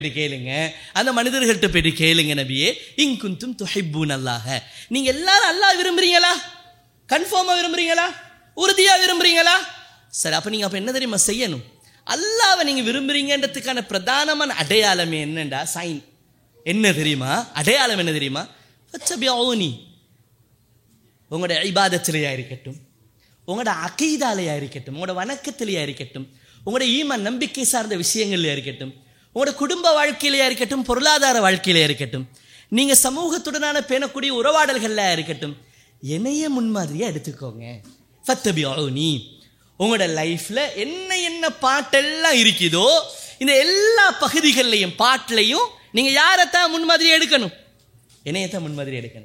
போயிட்டு கேளுங்க அந்த மனிதர்கள்ட்ட போயிட்டு கேளுங்க நபியே இங்குந்தும் துஹிப்பூன் அல்லாஹ நீங்க எல்லாரும் அல்லாஹ் விரும்புறீங்களா கன்ஃபார்மா விரும்புறீங்களா உறுதியா விரும்புறீங்களா சரி அப்ப நீங்க அப்ப என்ன தெரியுமா செய்யணும் அல்லாவை நீங்க விரும்புறீங்கன்றதுக்கான பிரதானமான அடையாளமே என்னண்டா சைன் என்ன தெரியுமா அடையாளம் என்ன தெரியுமா ஃபத்தபிஊனி. உங்களோட ஐபாதத்திலேயா இருக்கட்டும் உங்களோட அகைதாலையா இருக்கட்டும் உங்களோட வணக்கத்திலேயா இருக்கட்டும் உங்களோட ஈமான் நம்பிக்கை சார்ந்த விஷயங்கள்லையா இருக்கட்டும் உங்களோட குடும்ப வாழ்க்கையிலையா இருக்கட்டும் பொருளாதார வாழ்க்கையிலையா இருக்கட்டும் நீங்க சமூகத்துடனான பேணக்கூடிய உறவாடல்கள்ல இருக்கட்டும் என்னைய முன்மாதிரியா எடுத்துக்கோங்க ஃபத்தபியூனி உங்களோட லைஃப்ல என்ன என்ன பாட்டெல்லாம் இருக்குதோ இந்த எல்லா பகுதிகள்லையும் பாட்டிலையும் நீங்க யாரைத்தான் முன்மாதிரி எடுக்கணும் என்னையத்தான் முன்மாதிரி எடுக்கணும்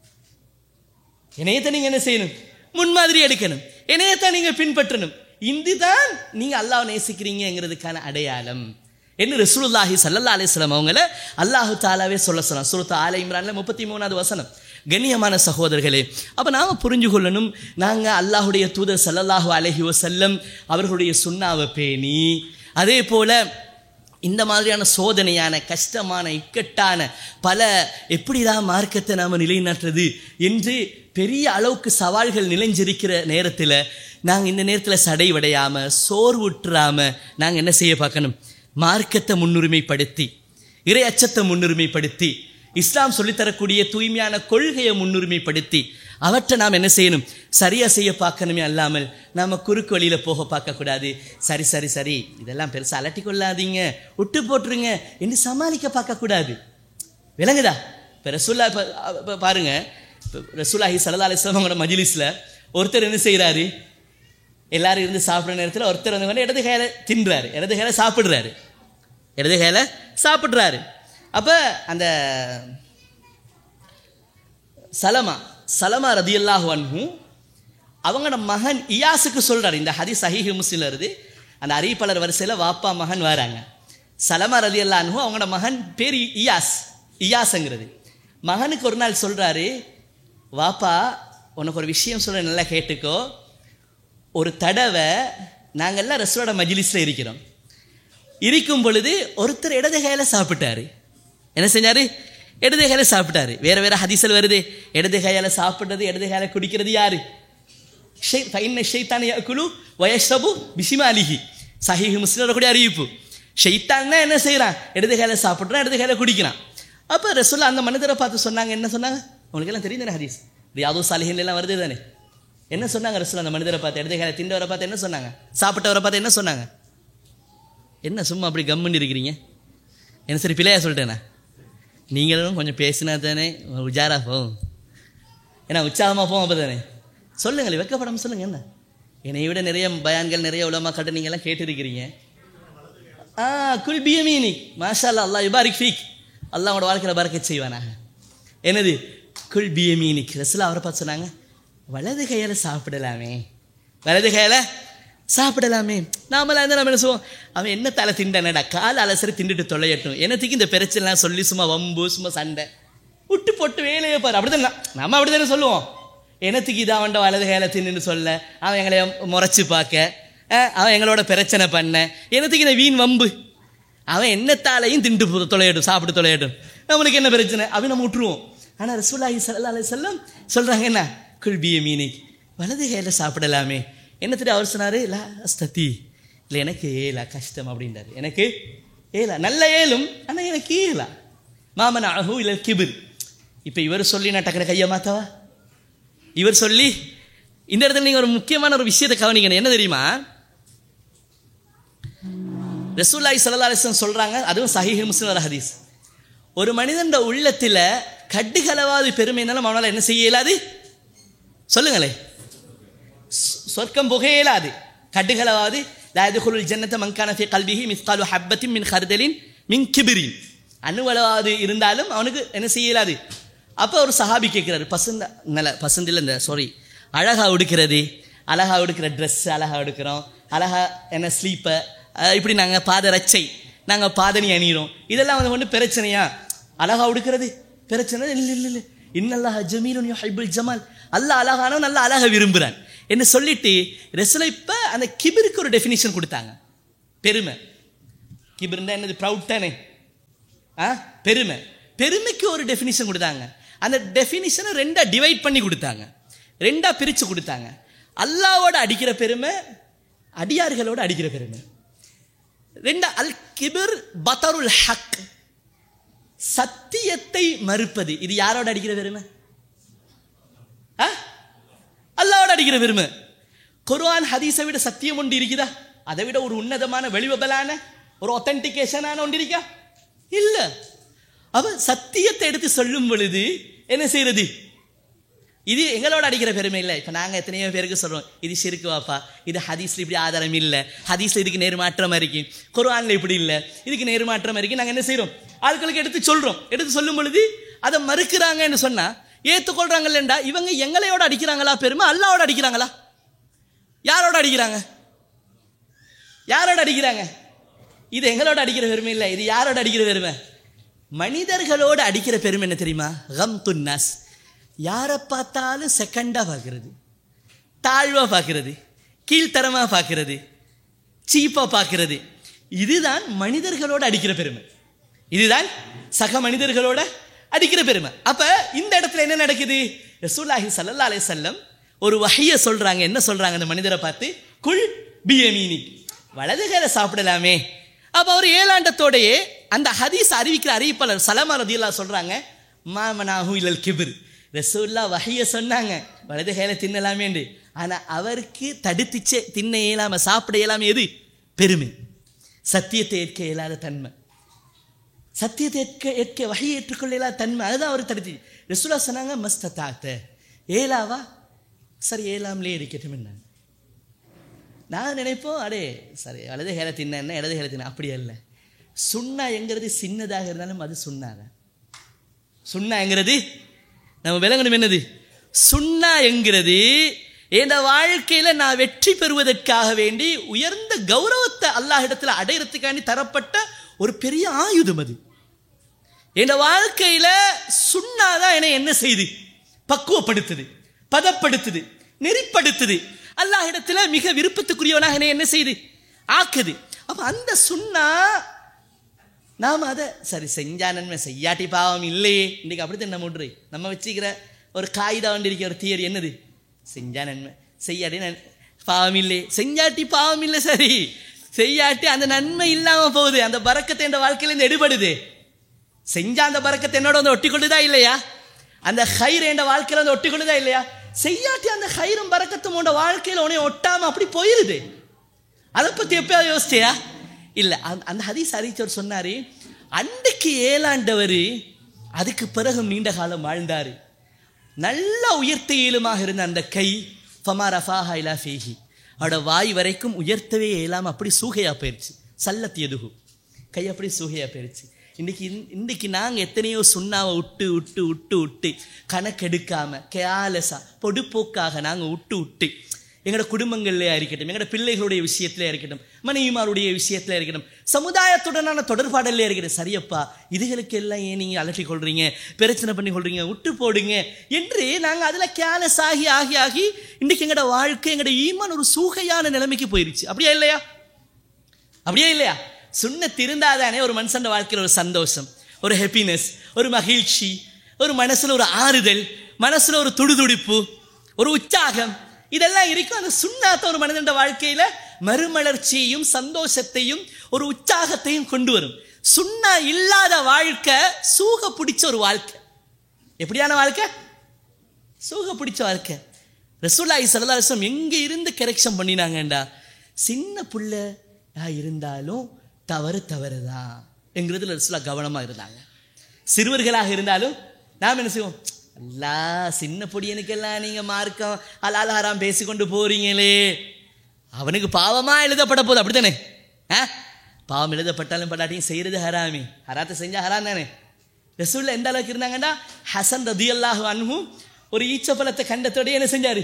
இணையத்தை நீங்க என்ன செய்யணும் முன்மாதிரி எடுக்கணும் இணையத்தை நீங்க பின்பற்றணும் இதுதான் நீங்க அல்லாஹ் நேசிக்கிறீங்கிறதுக்கான அடையாளம் என்ன ரசூலுல்லாஹி ஸல்லல்லாஹு அலைஹி வஸல்லம் அவங்கள அல்லாஹு தாலாவே சொல்ல சொன்னான் சூரத்து ஆல இம்ரான்ல முப்பத்தி மூணாவது வசனம் கண்ணியமான சகோதரர்களே அப்ப நாம புரிஞ்சு கொள்ளணும் நாங்க அல்லாஹுடைய தூதர் ஸல்லல்லாஹு அலைஹி வஸல்லம் அவர்களுடைய சுண்ணாவை பேணி அதே போல இந்த மாதிரியான சோதனையான கஷ்டமான இக்கட்டான பல எப்படிதான் மார்க்கத்தை நாம் நிலைநாட்டுறது என்று பெரிய அளவுக்கு சவால்கள் நிலைஞ்சிருக்கிற நேரத்தில் நாங்கள் இந்த நேரத்தில் சடைவடையாம சோர்வுற்றாம நாங்கள் என்ன செய்ய பார்க்கணும் மார்க்கத்தை முன்னுரிமைப்படுத்தி இறை அச்சத்தை முன்னுரிமைப்படுத்தி இஸ்லாம் சொல்லித்தரக்கூடிய தூய்மையான கொள்கையை முன்னுரிமைப்படுத்தி அவற்றை நாம் என்ன செய்யணும் சரியா செய்ய பார்க்கணுமே அல்லாமல் நாம குறுக்கு வழியில போக பார்க்கக்கூடாது சரி சரி சரி இதெல்லாம் பெருசா அலட்டி கொள்ளாதீங்க விட்டு போட்டுருங்க என்று சமாளிக்க பார்க்கக்கூடாது விளங்குதா இப்போ ரசூல்லா இப்போ இப்போ பாருங்க இப்போ ரசூலாஹி சல்லா அலிஸ்லாமோட மஜிலிஸ்ல ஒருத்தர் என்ன செய்கிறாரு எல்லாரும் இருந்து சாப்பிட்ற நேரத்தில் ஒருத்தர் வந்து கொண்டு இடது கையில தின்றாரு இடது கையில சாப்பிடுறாரு இடது கையில சாப்பிடுறாரு அப்ப அந்த சலமா சலமா ரதியல்லாஹு அன்ஹு அவங்களோட மகன் இயாஸுக்கு சொல்றாரு இந்த ஹதி சஹீஹ் முஸ்லிம்ல இருந்து அந்த அறிவிப்பாளர் வரிசையில வாப்பா மகன் வராங்க சலமா ரதியல்லா அன்ஹு அவங்களோட மகன் பேர் இயாஸ் இயாஸ்ங்கிறது மகனுக்கு ஒரு நாள் சொல்றாரு வாப்பா உனக்கு ஒரு விஷயம் சொல்ல நல்லா கேட்டுக்கோ ஒரு தடவை நாங்கெல்லாம் ரசூலோட மஜிலிஸ்ல இருக்கிறோம் இருக்கும் பொழுது ஒருத்தர் இடது கையில சாப்பிட்டாரு என்ன செஞ்சாரு இடது கையில சாப்பிட்டாரு வேற வேற ஹதீசல் வருது இடது கையால சாப்பிடுறது இடது கையால குடிக்கிறது யாரு ஷைத்தான் குழு வயசபு பிசிமாலிஹி சஹீஹ் முஸ்லிம் கூடிய அறிவிப்பு ஷைத்தான் என்ன செய்யறான் இடது கையில சாப்பிட்றான் இடது கையில குடிக்கிறான் அப்ப ரசூல்லா அந்த மனிதரை பார்த்து சொன்னாங்க என்ன சொன்னாங்க உங்களுக்கு எல்லாம் தெரியும் தானே ஹதீஸ் ரியாது சாலிஹின் எல்லாம் வருது தானே என்ன சொன்னாங்க ரசூல் அந்த மனிதரை பார்த்து இடது கையில திண்டவரை பார்த்து என்ன சொன்னாங்க சாப்பிட்டவரை பார்த்து என்ன சொன்னாங்க என்ன சும்மா அப்படி கம்முன்னு இருக்கிறீங்க என்ன சரி பிள்ளையா சொல்லிட்டேண்ணா நீங்களும் கொஞ்சம் பேசினா தானே உஜாரா போகும் ஏன்னா உற்சாகமாக போகும் அப்போ தானே சொல்லுங்கள் வெக்கப்படாமல் சொல்லுங்க என்ன என்னை விட நிறைய பயான்கள் நிறைய உலமாக்கட்ட நீங்கள்லாம் கேட்டிருக்கிறீங்க ஆ குல் பியமீனி மாஷா அல்லா அல்லாஹ் யுபாரிக் ஃபீக் அல்லாஹ் உங்களோட வாழ்க்கையில் பறக்க செய்வானாக என்னது குல் பியமீனிக் ரசுலா அவரை பார்த்து சொன்னாங்க வலது கையால் சாப்பிடலாமே வலது கையால் சாப்பிடலாமே நாமளாக இருந்தால் நம்ம என்ன சொல்லுவோம் அவன் என்ன தலை திண்டானடா கால் அலசரி திண்டுட்டு தொலையட்டும் என்னத்துக்கு இந்த பிரச்சனைலாம் சொல்லி சும்மா வம்பு சும்மா சண்டை விட்டு போட்டு வேலையை பாரு அப்படிதான் நம்ம அப்படி தானே சொல்லுவோம் என்னத்துக்கு இது அவன்ட வலது கையில தின்னுன்னு சொல்ல அவன் எங்களை முறைச்சு பார்க்க அஹ், அவன் எங்களோட பிரச்சனை பண்ண என்னத்துக்கு இந்த வீண் வம்பு அவன் என்னத்தாலையும் திண்டு போ- தொலையட்டும் சாப்பிட்டு தொலையட்டும் நம்மளுக்கு என்ன பிரச்சனை அப்படி நம்ம விட்டுருவோம் ஆனால் ரசூலாஹி ஸல்லல்லாஹு அலைஹி வஸல்லம் சொல்றாங்க என்ன குல்பிய மீனிக் வலது கையில சாப்பிடலாமே என்னத்துட்டு அவர் சொன்னாரு லா அஸ்ததி இல்லை எனக்கு ஏலா கஷ்டம் அப்படின்றாரு எனக்கு ஏலா நல்ல ஏலும் ஆனால் எனக்கு ஏலா மாமன் அழகு இல்லை கிபிர் இப்போ இவர் சொல்லி நான் டக்குனு கையை மாத்தவா இவர் சொல்லி இந்த இடத்துல நீங்கள் ஒரு முக்கியமான ஒரு விஷயத்தை கவனிக்கணும் என்ன தெரியுமா ரசூல்லாய் சல்லா அலிஸ்லம் சொல்றாங்க அதுவும் சஹீஹ் முஸ்லிம் ஒரு ஹதீஸ் ஒரு மனிதன் உள்ளத்துல கட்டுகளவாது பெருமைனாலும் அவனால் என்ன செய்ய இயலாது சொல்லுங்களே சொ- சொர்க்கம் புக இயலாது கட்டுகளவாது லாயதுகுல் ஜன்னத்தை மங்கான ஃபி கல்பிஹி மிஸ்காலு ஹப்பத்தின் மின் ஹர்தலின் மின் கிபிரின் அணுவளவாது இருந்தாலும் அவனுக்கு என்ன செய்ய இயலாது அப்போ ஒரு சஹாபி கேட்கிறாரு பசந்த நல்ல பசந்தில் இந்த சாரி அழகா உடுக்கிறது அழகா உடுக்கிற ட்ரெஸ் அழகா உடுக்கிறோம் அழகா என்ன ஸ்லீப்பர் இப்படி நாங்கள் பாத ரச்சை நாங்கள் பாதணி அணிகிறோம் இதெல்லாம் வந்து ஒன்றும் பிரச்சனையா அழகா உடுக்கிறது பிரச்சனை இல்லை இல்லை இல்லை இன்னல்லாஹ் ஜமீலுன் யுஹிப்புல் ஜமால் அல்லாஹ் அழகானவன் நல்லா அழகா விரும்புறான் என்ன சொல்லிட்டு ரெசுல இப்ப அந்த கிபிருக்கு ஒரு டெஃபினிஷன் கொடுத்தாங்க பெருமை கிபிர்னா என்னது ப்ரவுட் தானே ஆ பெருமை பெருமைக்கு ஒரு டெஃபினிஷன் கொடுத்தாங்க அந்த டெஃபினிஷனை ரெண்டா டிவைட் பண்ணி கொடுத்தாங்க ரெண்டா பிரிச்சு கொடுத்தாங்க அல்லாவோட அடிக்கிற பெருமை அடியார்களோட அடிக்கிற பெருமை ரெண்டா அல் கிபிர் பத்தருல் ஹக் சத்தியத்தை மறுப்பது இது யாரோட அடிக்கிற பெருமை ஆ? அல்லாவோட அடிக்கிற பெருமை குர்ஆன் ஹதீஸை விட சத்தியம் ஒன்று இருக்குதா அதை விட ஒரு உன்னதமான வெளிவபலான ஒரு ஒத்தன்டிகேஷனான ஒன்று இருக்கா இல்ல அவ சத்தியத்தை எடுத்து சொல்லும் பொழுது என்ன செய்யறது இது எங்களோட அடிக்கிற பெருமை இல்லை இப்போ நாங்கள் எத்தனையோ பேருக்கு சொல்கிறோம் இது சிறுக்கு வாப்பா இது ஹதீஸ்ல இப்படி ஆதாரம் இல்லை ஹதீஸ்ல இதுக்கு நேர்மாற்றமாக இருக்கு குர்ஆன்ல இப்படி இல்லை இதுக்கு நேர்மாற்றமாக இருக்கு நாங்கள் என்ன செய்கிறோம் ஆட்களுக்கு எடுத்து சொல்கிறோம் எடுத்து சொல்லும் பொழுது அதை மறுக்கிறாங்கன்னு சொன்னால் ஏற்றுக்கொள்றாங்கல்லண்டா இவங்க எங்களையோட அடிக்கிறாங்களா பெருமை அல்லாவோட அடிக்கிறாங்களா யாரோட அடிக்கிறாங்க யாரோட அடிக்கிறாங்க இது எங்களோட அடிக்கிற பெருமை இல்லை இது யாரோட அடிக்கிற பெருமை மனிதர்களோட அடிக்கிற பெருமை என்ன தெரியுமா கம் துன்னாஸ் யாரை பார்த்தாலும் செகண்டாக பார்க்கறது தாழ்வாக பார்க்கறது கீழ்த்தரமாக பார்க்கறது சீப்பாக பார்க்கறது இதுதான் மனிதர்களோட அடிக்கிற பெருமை இதுதான் சக மனிதர்களோட அடிக்கிற பெருமை அப்ப இந்த இடத்துல என்ன நடக்குது ரசூலாஹி ஸல்லல்லாஹு அலைஹி வஸல்லம் ஒரு வஹைய சொல்றாங்க என்ன சொல்றாங்க அந்த மனிதரை பார்த்து குல் பியமீனி வலதுகையில சாப்பிடலாமே அப்ப அவர் ஏழாண்டத்தோடையே அந்த ஹதீஸ் அறிவிக்கிற அறிவிப்பாளர் சலமா ரதியல்லா சொல்றாங்க மாமனாஹு இல்லல் கிபிர் ரசூல்லா வஹைய சொன்னாங்க வலதுகையில தின்னலாமேண்டு ஆனா அவருக்கு தடுத்துச்சே தின்ன இயலாம சாப்பிட இயலாம எது பெருமை சத்தியத்தை ஏற்க இயலாத தன்மை சத்தியத்தை ஏற்க ஏற்க வகையை ஏற்றுக்கொள்ள இயலாத தன்மை அதுதான் அவர் தடுத்து ரசூலா சொன்னாங்க மஸ்த தாத்த ஏலாவா சரி ஏலாம்லே இருக்கட்டும் என்னாங்க நான் நினைப்போம் அடே சரி வலது ஹேல தின்ன என்ன இடது ஹேல தின்ன அப்படி அல்ல சுண்ணா எங்கிறது சின்னதாக இருந்தாலும் அது சுண்ணாதான் சுண்ணா என்கிறது நம்ம விளங்கணும் என்னது சுண்ணா என்கிறது என் வாழ்க்கையில நான் வெற்றி பெறுவதற்காக வேண்டி உயர்ந்த கௌரவத்தை அல்லாஹ் இடத்துல அடையறதுக்காண்டி தரப்பட்ட ஒரு பெரிய ஆயுதம் அது என் வாழ்க்கையில சுண்ணாதான் என்னை என்ன செய்து பக்குவப்படுத்துது பதப்படுத்துது நெறிப்படுத்துது அல்லாஹ் இடத்துல மிக விருப்பத்துக்குரியவனாக என்னை என்ன செய்து ஆக்குது அப்ப அந்த சுண்ணா நாம் அதை சரி செஞ்சா நன்மை செய்யாட்டி பாவம் இல்லையே இன்னைக்கு அப்படித்தான் நம்ம விட்ரு நம்ம வச்சுக்கிற ஒரு காகிதம் வண்டி இருக்கிற ஒரு தியரி என்னது செஞ்சா நன்மை செய்யாட்டி நன் பாவம் இல்லை செஞ்சாட்டி பாவம் இல்லை சரி செய்யாட்டி அந்த நன்மை இல்லாம போகுது அந்த பறக்கத்தை என் வாழ்க்கையில இருந்து எடுபடுது செஞ்சா அந்த பறக்கத்தை என்னோட வந்து ஒட்டி கொள்ளுதா இல்லையா அந்த ஹைர் என் வாழ்க்கையில வந்து ஒட்டி கொள்ளுதா இல்லையா செய்யாட்டி அந்த ஹைரும் பறக்கத்தும் உன்னோட வாழ்க்கையில உன்னை ஒட்டாம அப்படி போயிருது அதை பத்தி எப்பயாவது யோசிச்சியா இல்ல அந்த- அந்த ஹதீஸ் அறிவிச்சவர் சொன்னாரு அன்றைக்கு ஏழாண்டவர் அதுக்கு பிறகு நீண்ட காலம் வாழ்ந்தாரு நல்ல உயர்த்த இயலுமாக இருந்த அந்த கை ஃபமா ரஃபாஹா இலா ஃபீஹி அவட வாய் வரைக்கும் உயர்த்தவே இயலாம அப்படி சூகையா போயிருச்சு சல்லத் எதுகு கை அப்படி சூகையா போயிருச்சு இன்னைக்கு இந்த- இன்னைக்கு நாங்கள் எத்தனையோ சுண்ணாவை விட்டு விட்டு விட்டு விட்டு கணக்கெடுக்காம கேலஸா பொடுப்போக்காக நாங்கள் விட்டு விட்டு எங்களோட குடும்பங்கள்லையா இருக்கட்டும் எங்களோட பிள்ளைகளுடைய விஷயத்துல இருக்கட்டும் மனைவிமாருடைய விஷயத்துல இருக்கட்டும் சமுதாயத்துடனான தொடர்பாடல்ல இருக்கட்டும் சரியப்பா இதுகளுக்கு எல்லாம் ஏன் நீங்க அலட்டி கொள்றீங்க பிரச்சனை பண்ணி கொள்றீங்க விட்டு போடுங்க என்று நாங்க அதுல கேலஸ் ஆகி ஆகி ஆகி இன்னைக்கு எங்களோட வாழ்க்கை எங்களோட ஈமான் ஒரு சூகையான நிலைமைக்கு போயிருச்சு அப்படியா இல்லையா அப்படியே இல்லையா சுண்ணத் இருந்தாதானே ஒரு மனுஷன் வாழ்க்கையில் ஒரு சந்தோஷம் ஒரு ஹாப்பினஸ் ஒரு மகிழ்ச்சி ஒரு மனசுல ஒரு ஆறுதல் மனசுல ஒரு துடுதுடிப்பு ஒரு உற்சாகம் இதெல்லாம் இருக்கும் அந்த சுண்ணாத்த ஒரு மனிதன் வாழ்க்கையில மறுமலர்ச்சியையும் சந்தோஷத்தையும் ஒரு உற்சாகத்தையும் கொண்டு வரும் சுண்ணா இல்லாத வாழ்க்கை சூக பிடிச்ச ஒரு வாழ்க்கை எப்படியான வாழ்க்கை சூக பிடிச்ச வாழ்க்கை ரசூலாய் சல்லாசம் எங்க இருந்து கரெக்ஷன் பண்ணினாங்கண்டா சின்ன புள்ளையா இருந்தாலும் தவறு தவறுதான் என்கிறதுல ரசூலா கவனமா இருந்தாங்க சிறுவர்களாக இருந்தாலும் நாம் என்ன செய்வோம் அல்லா சின்ன பொடியனுக்கெல்லாம் நீங்க மார்க்கம் அலால் ஹராம் பேசிக்கொண்டு போறீங்களே அவனுக்கு பாவமா எழுதப்பட போகுது அப்படித்தானே ஆ பாவம் எழுதப்பட்டாலும் படாட்டியும் செய்யறது ஹராமி ஹராத்தை செஞ்சா ஹராம் தானே ரசூல்ல எந்த அளவுக்கு இருந்தாங்கன்னா ஹசன் ரதியல்லாஹு அன்ஹு ஒரு ஈச்சப்பழத்தை கண்டத்தோட என்ன செஞ்சாரு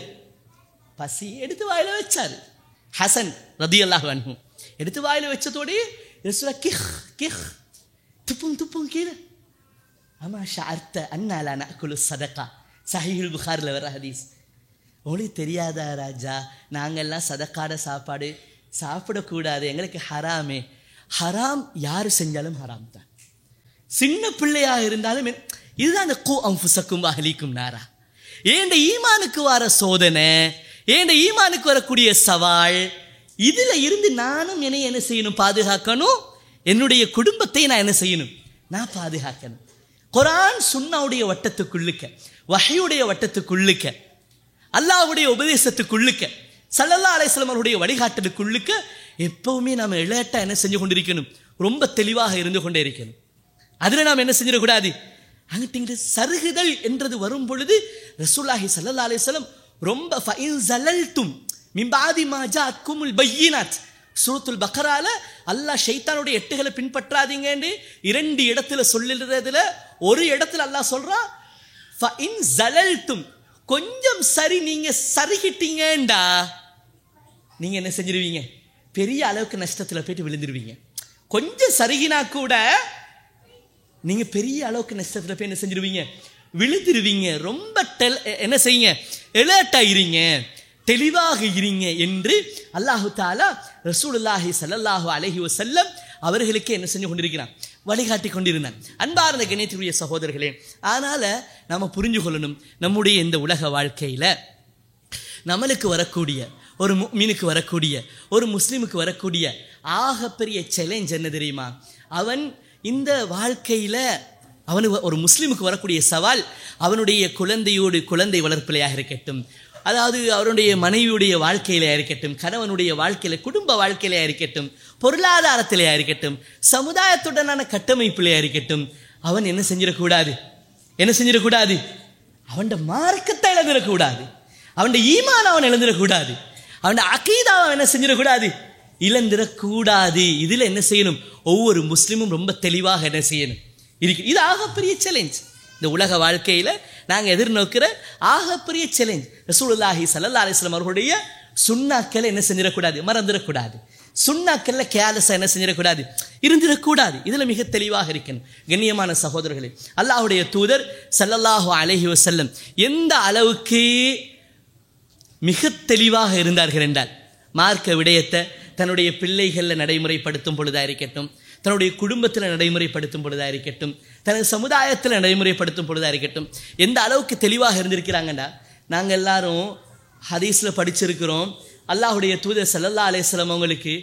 பசி எடுத்து வாயில வச்சாரு ஹசன் ரதியல்லாஹு அன்ஹு எடுத்து வாயில வச்சதோடே ரசூலா கிஹ் கிஹ் துப்பும் துப்பும் கீழே அம்மா ஷார்த்த அன்னாலா நக்குலு சதக்கா சஹீஹுல் புகாரில் வர ஹதீஸ் உங்களுக்கு தெரியாதா ராஜா நாங்கெல்லாம் சதக்காட சாப்பாடு சாப்பிடக்கூடாது எங்களுக்கு ஹராமே ஹராம் யார் செஞ்சாலும் ஹராம் தான் சின்ன பிள்ளையா இருந்தாலும் என்- இதுதான் அந்த கோ அம்புசக்கும் அகலிக்கும் நாரா ஏண்ட ஈமானுக்கு வர சோதனை ஏண்ட ஈமானுக்கு வரக்கூடிய சவால் இதுல இருந்து நானும் என்னை என்ன செய்யணும் பாதுகாக்கணும் என்னுடைய குடும்பத்தை நான் என்ன செய்யணும் நான் பாதுகாக்கணும் குரான் சுன்னாவுடைய வட்டத்துக்குள்ளுக்க வஹையுடைய வட்டத்துக்குள்ளுக்க அல்லாஹ்வுடைய உபதேசத்துக்குள்ளுக்க சல்லல்லா அலைஹிஸ்ஸலாம் அவருடைய வழிகாட்டலுக்குள்ளுக்க எப்பவுமே நாம இளையட்டா என்ன செஞ்சு கொண்டிருக்கணும் ரொம்ப தெளிவாக இருந்து கொண்டே இருக்கணும் அதுல நாம் என்ன செஞ்சிடக்கூடாது அங்கிட்டு சருகுதல் என்றது வரும் பொழுது ரசூல்லாஹி சல்லல்லா அலைஹிஸ்ஸலாம் ரொம்ப ஃபைன் ஜலல்தும் மிம்பாதி மாஜா அக்குமுல் பையினாத் சூரத்துல் பக்கரால அல்லாஹ் ஷைத்தானுடைய எட்டுகளை பின்பற்றாதீங்கன்னு இரண்டு இடத்துல சொல்லுறதுல ஒரு இடத்துல அல்லாஹ் சொல்றான் ஃபைன் ஜலல்தும் கொஞ்சம் சரி நீங்க சருகிட்டீங்கண்டா நீங்க என்ன செஞ்சிருவீங்க பெரிய அளவுக்கு நஷ்டத்துல போயிட்டு விழுந்துருவீங்க கொஞ்சம் சருகினா கூட நீங்க பெரிய அளவுக்கு நஷ்டத்துல போய் என்ன செஞ்சிருவீங்க விழுந்துருவீங்க ரொம்ப டெல் என்ன செய்யுங்க எலர்ட் ஆயிருங்க தெளிவாக இருங்க என்று அல்லாஹு தாலா ரசூலுல்லாஹி ஸல்லல்லாஹு அலைஹி வஸல்லம் அவர்களுக்கு என்ன செஞ்சு கொண்டிருக்கிறான் வழிகாட்டி கொண்டிருந்தான் அன்பார்ந்த கணியத்துடைய சகோதரர்களே அதனால நாம புரிஞ்சு கொள்ளணும் நம்முடைய இந்த உலக வாழ்க்கையில நம்மளுக்கு வரக்கூடிய ஒரு மீனுக்கு வரக்கூடிய ஒரு முஸ்லீமுக்கு வரக்கூடிய ஆகப்பெரிய சேலஞ்ச் என்ன தெரியுமா அவன் இந்த வாழ்க்கையில அவனுக்கு ஒரு முஸ்லீமுக்கு வரக்கூடிய சவால் அவனுடைய குழந்தையோடு குழந்தை வளர்ப்பிலையாக இருக்கட்டும் அதாவது அவருடைய மனைவியுடைய வாழ்க்கையிலையா இருக்கட்டும் கணவனுடைய வாழ்க்கையில குடும்ப வாழ்க்கையிலையா இருக்கட்டும் பொருளாதாரத்திலையா இருக்கட்டும் சமுதாயத்துடனான கட்டமைப்பிலையா இருக்கட்டும் அவன் என்ன செஞ்சிடக்கூடாது என்ன செஞ்சிடக்கூடாது அவன் மார்க்கத்தை இழந்துடக்கூடாது அவன் ஈமான் அவன் இழந்துடக்கூடாது அவன் அகீதா அவன் என்ன செஞ்சிடக்கூடாது இழந்துடக்கூடாது இதுல என்ன செய்யணும் ஒவ்வொரு முஸ்லீமும் ரொம்ப தெளிவாக என்ன செய்யணும் இருக்கு இது ஆகப்பெரிய சேலஞ்ச் இந்த உலக வாழ்க்கையில நாங்க எதிர்நோக்கிற ஆகப்பெரிய சேலஞ்ச் ரசூலுல்லாஹி ஸல்லல்லாஹு அலைஹி வஸல்லம் அவர்களுடைய சுண்ணாக்களை என்ன செஞ்சிடக்கூடாது மறந்துடக்கூடாது சுண்ணாக்கள்ல கேலஸா என்ன செஞ்சிடக்கூடாது இருந்திடக்கூடாது இதுல மிக தெளிவாக இருக்கணும் கண்ணியமான சகோதரர்களே அல்லாஹ்வுடைய தூதர் ஸல்லல்லாஹு அலைஹி வஸல்லம் எந்த அளவுக்கு மிக தெளிவாக இருந்தார்கள் என்றால் மார்க்க விடயத்தை தன்னுடைய பிள்ளைகளில் நடைமுறைப்படுத்தும் பொழுதா இருக்கட்டும் தன்னுடைய குடும்பத்தில் நடைமுறைப்படுத்தும் பொழுதா இருக்கட்டும் தனது சமுதாயத்தில் நடைமுறைப்படுத்தும் பொழுதா இருக்கட்டும் எந்த அளவுக்கு தெளிவாக இருந்திருக்கிறாங்கன்னா நாங்கள் எல்லாரும் ஹதீஸில் படிச்சிருக்கிறோம் அல்லாஹுடைய தூதர் சல்லல்லா அலையம் அவங்களுக்கு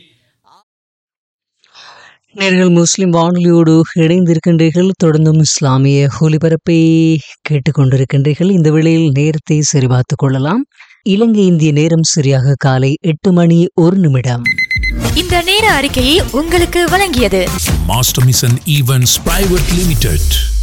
நேர்கள் முஸ்லிம் வானொலியோடு இணைந்திருக்கின்றீர்கள் தொடர்ந்தும் இஸ்லாமிய ஒலிபரப்பை கேட்டுக்கொண்டிருக்கின்றீர்கள் இந்த வேளையில் நேரத்தை சரிபார்த்துக் கொள்ளலாம் இலங்கை இந்திய நேரம் சரியாக காலை எட்டு மணி ஒரு நிமிடம் இந்த நேர அறிக்கையை உங்களுக்கு வழங்கியது Master Mission Events Private Limited.